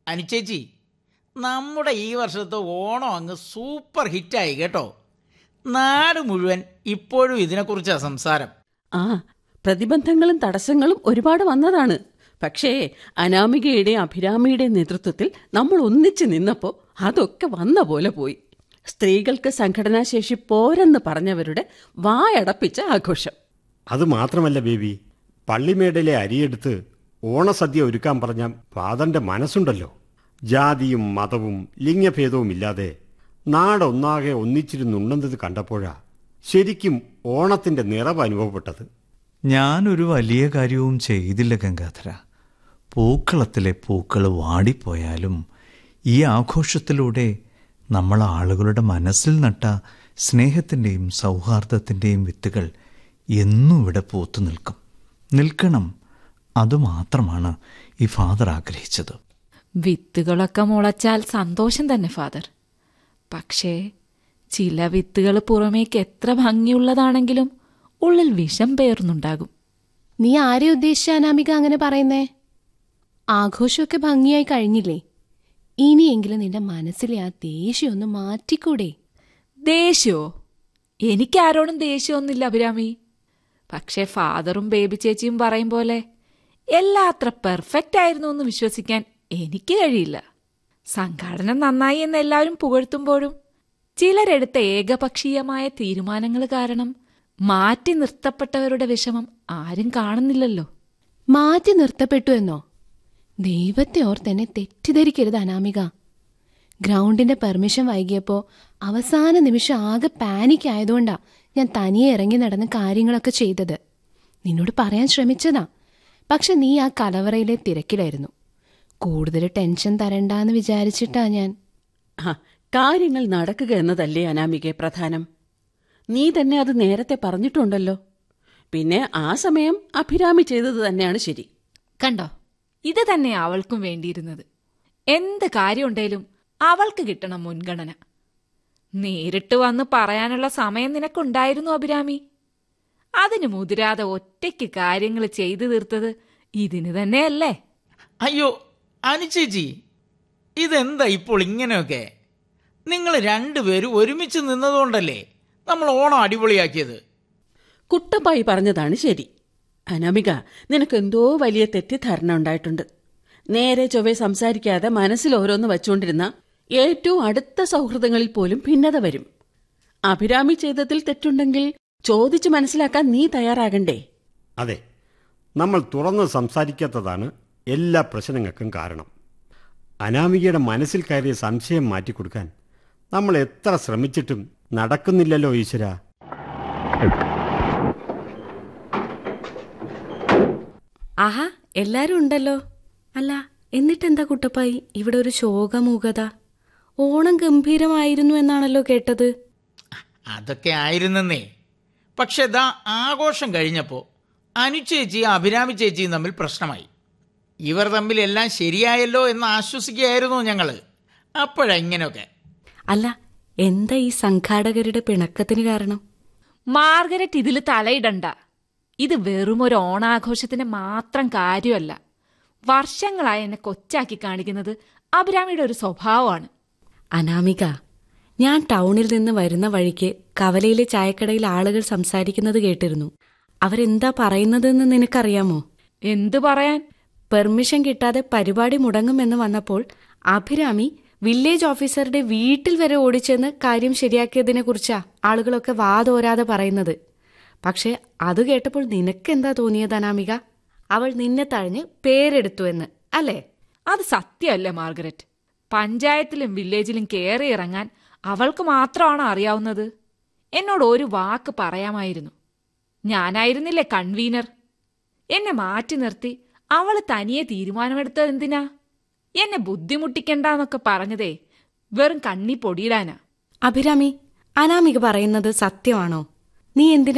അനുചേച്ചി നമ്മുടെ ഈ വർഷത്തെ ഓണം അങ്ങ് സൂപ്പർ ഹിറ്റായി കേട്ടോ നാട് മുഴുവൻ ഇപ്പോഴും ഇതിനെക്കുറിച്ചാണ് സംസാരം ആ പ്രതിബന്ധങ്ങളും തടസ്സങ്ങളും ഒരുപാട് വന്നതാണ് പക്ഷേ അനാമികയുടെയും അഭിരാമിയുടെയും നേതൃത്വത്തിൽ നമ്മൾ ഒന്നിച്ചു നിന്നപ്പോൾ അതൊക്കെ വന്ന പോലെ പോയി സ്ത്രീകൾക്ക് സംഘടനാശേഷി പോരെന്ന് പറഞ്ഞവരുടെ വായടപ്പിച്ച ആഘോഷം അത് മാത്രമല്ല ബേബി പള്ളിമേടയിലെ അരിയെടുത്ത് ഓണസദ്യ ഒരുക്കാൻ പറഞ്ഞ ഫാദറിന്റെ മനസ്സുണ്ടല്ലോ ജാതിയും മതവും ലിംഗഭേദവും ഇല്ലാതെ നാടൊന്നാകെ ഒന്നിച്ചിരുന്നുണ്ടെന്നത് കണ്ടപ്പോഴാ ശരിക്കും ഓണത്തിന്റെ നിറവ് അനുഭവപ്പെട്ടത് ഞാനൊരു വലിയ കാര്യവും ചെയ്തില്ല ഗംഗാധര പൂക്കളത്തിലെ പൂക്കൾ വാടിപ്പോയാലും ഈ ആഘോഷത്തിലൂടെ നമ്മൾ ആളുകളുടെ മനസ്സിൽ നട്ട സ്നേഹത്തിൻ്റെയും സൗഹാർദ്ദത്തിൻ്റെയും വിത്തുകൾ എന്നും ഇവിടെ പൂത്തു നിൽക്കും നിൽക്കണം അതുമാത്രമാണ് ഈ ഫാദർ ആഗ്രഹിച്ചത് വിത്തുകളൊക്കെ മുളച്ചാൽ സന്തോഷം തന്നെ ഫാദർ പക്ഷേ ചില വിത്തുകൾ പുറമേക്ക് എത്ര ഭംഗിയുള്ളതാണെങ്കിലും ഉള്ളിൽ വിഷം പേർന്നുണ്ടാകും നീ ആരെ ഉദ്ദേശിച്ച അനാമിക അങ്ങനെ പറയുന്നേ ആഘോഷമൊക്കെ ഭംഗിയായി കഴിഞ്ഞില്ലേ ഇനിയെങ്കിലും നിന്റെ മനസ്സിലെ ആ ദേഷ്യം ഒന്ന് മാറ്റിക്കൂടെ ദേഷ്യമോ എനിക്കാരോടും ദേഷ്യമൊന്നുമില്ല അഭിരാമി പക്ഷേ ഫാദറും ബേബി ചേച്ചിയും പറയും പോലെ എല്ലാം അത്ര പെർഫെക്റ്റ് ആയിരുന്നു എന്ന് വിശ്വസിക്കാൻ എനിക്ക് കഴിയില്ല സംഘാടനം നന്നായി എന്ന് എല്ലാവരും പുകഴ്ത്തുമ്പോഴും ചിലരെടുത്ത ഏകപക്ഷീയമായ തീരുമാനങ്ങൾ കാരണം മാറ്റി നിർത്തപ്പെട്ടവരുടെ വിഷമം ആരും കാണുന്നില്ലല്ലോ മാറ്റി നിർത്തപ്പെട്ടു എന്നോ ദൈവത്തെ ഓർത്തെന്നെ തെറ്റിദ്ധരിക്കരുത് അനാമിക ഗ്രൗണ്ടിന്റെ പെർമിഷൻ വൈകിയപ്പോ അവസാന നിമിഷം ആകെ പാനിക് ആയതുകൊണ്ടാ ഞാൻ തനിയെ ഇറങ്ങി നടന്ന് കാര്യങ്ങളൊക്കെ ചെയ്തത് നിന്നോട് പറയാൻ ശ്രമിച്ചതാ പക്ഷെ നീ ആ കലവറയിലെ തിരക്കിലായിരുന്നു കൂടുതൽ ടെൻഷൻ തരണ്ടാന്ന് വിചാരിച്ചിട്ടാ ഞാൻ ആ കാര്യങ്ങൾ നടക്കുക എന്നതല്ലേ അനാമികെ പ്രധാനം നീ തന്നെ അത് നേരത്തെ പറഞ്ഞിട്ടുണ്ടല്ലോ പിന്നെ ആ സമയം അഭിരാമി ചെയ്തത് തന്നെയാണ് ശരി കണ്ടോ ഇത് തന്നെ അവൾക്കും വേണ്ടിയിരുന്നത് എന്ത് കാര്യമുണ്ടേലും അവൾക്ക് കിട്ടണം മുൻഗണന നേരിട്ട് വന്ന് പറയാനുള്ള സമയം നിനക്കുണ്ടായിരുന്നു അഭിരാമി അതിന് മുതിരാതെ ഒറ്റയ്ക്ക് കാര്യങ്ങൾ ചെയ്തു തീർത്തത് ഇതിന് തന്നെയല്ലേ അയ്യോ അനുചേച്ചി ഇതെന്താ ഇപ്പോൾ ഇങ്ങനെയൊക്കെ നിങ്ങൾ രണ്ടുപേരും ഒരുമിച്ച് നിന്നതുകൊണ്ടല്ലേ നമ്മൾ ഓണം അടിപൊളിയാക്കിയത് കുട്ടപ്പായി പറഞ്ഞതാണ് ശരി അനാമിക നിനക്കെന്തോ വലിയ തെറ്റിദ്ധാരണ ഉണ്ടായിട്ടുണ്ട് നേരെ ചൊവ്വെ സംസാരിക്കാതെ മനസ്സിൽ ഓരോന്ന് വച്ചുകൊണ്ടിരുന്ന ഏറ്റവും അടുത്ത സൗഹൃദങ്ങളിൽ പോലും ഭിന്നത വരും അഭിരാമി ചെയ്തതിൽ തെറ്റുണ്ടെങ്കിൽ ചോദിച്ചു മനസ്സിലാക്കാൻ നീ തയ്യാറാകണ്ടേ അതെ നമ്മൾ തുറന്ന് സംസാരിക്കാത്തതാണ് എല്ലാ പ്രശ്നങ്ങൾക്കും കാരണം അനാമികയുടെ മനസ്സിൽ കയറിയ സംശയം മാറ്റിക്കൊടുക്കാൻ നമ്മൾ എത്ര ശ്രമിച്ചിട്ടും നടക്കുന്നില്ലല്ലോ ഈശ്വര ആഹാ എല്ലാരും ഉണ്ടല്ലോ അല്ല എന്നിട്ടെന്താ കുട്ടപ്പായി ഇവിടെ ഒരു ശോകമൂകത ഓണം ഗംഭീരമായിരുന്നു എന്നാണല്ലോ കേട്ടത് അതൊക്കെ ആയിരുന്നെന്നേ പക്ഷെ ദാ ആഘോഷം കഴിഞ്ഞപ്പോൾ അനുചേച്ചിയും അഭിരാമി ചേച്ചിയും തമ്മിൽ പ്രശ്നമായി ഇവർ തമ്മിൽ എല്ലാം ശരിയായല്ലോ എന്ന് ആശ്വസിക്കുകയായിരുന്നു ഞങ്ങൾ അപ്പോഴാ ഇങ്ങനെയൊക്കെ അല്ല എന്താ ഈ സംഘാടകരുടെ പിണക്കത്തിന് കാരണം മാർഗരറ്റ് ഇതിൽ തലയിടണ്ട ഇത് വെറും ഒരു ഓണാഘോഷത്തിന്റെ മാത്രം കാര്യമല്ല വർഷങ്ങളായി എന്നെ കൊച്ചാക്കി കാണിക്കുന്നത് അഭിരാമിയുടെ ഒരു സ്വഭാവമാണ് അനാമിക ഞാൻ ടൗണിൽ നിന്ന് വരുന്ന വഴിക്ക് കവലയിലെ ചായക്കടയിൽ ആളുകൾ സംസാരിക്കുന്നത് കേട്ടിരുന്നു അവരെന്താ പറയുന്നതെന്ന് നിനക്കറിയാമോ എന്തു പറയാൻ പെർമിഷൻ കിട്ടാതെ പരിപാടി മുടങ്ങുമെന്ന് വന്നപ്പോൾ അഭിരാമി വില്ലേജ് ഓഫീസറുടെ വീട്ടിൽ വരെ ഓടിച്ചെന്ന് കാര്യം ശരിയാക്കിയതിനെ കുറിച്ചാ ആളുകളൊക്കെ വാതോരാതെ പറയുന്നത് പക്ഷെ അത് കേട്ടപ്പോൾ നിനക്കെന്താ തോന്നിയത് അനാമിക അവൾ നിന്നെ തഴഞ്ഞ് പേരെടുത്തു എന്ന് അല്ലേ അത് സത്യമല്ലേ മാർഗരറ്റ് പഞ്ചായത്തിലും വില്ലേജിലും കയറി ഇറങ്ങാൻ അവൾക്ക് മാത്രമാണ് അറിയാവുന്നത് എന്നോട് ഒരു വാക്ക് പറയാമായിരുന്നു ഞാനായിരുന്നില്ലേ കൺവീനർ എന്നെ മാറ്റി നിർത്തി അവൾ തനിയെ തീരുമാനമെടുത്തത് എന്തിനാ എന്നെ ബുദ്ധിമുട്ടിക്കണ്ടെന്നൊക്കെ പറഞ്ഞതേ വെറും കണ്ണി പൊടിയിടാനാ അഭിരാമി അനാമിക പറയുന്നത് സത്യമാണോ നീ എന്തിനാ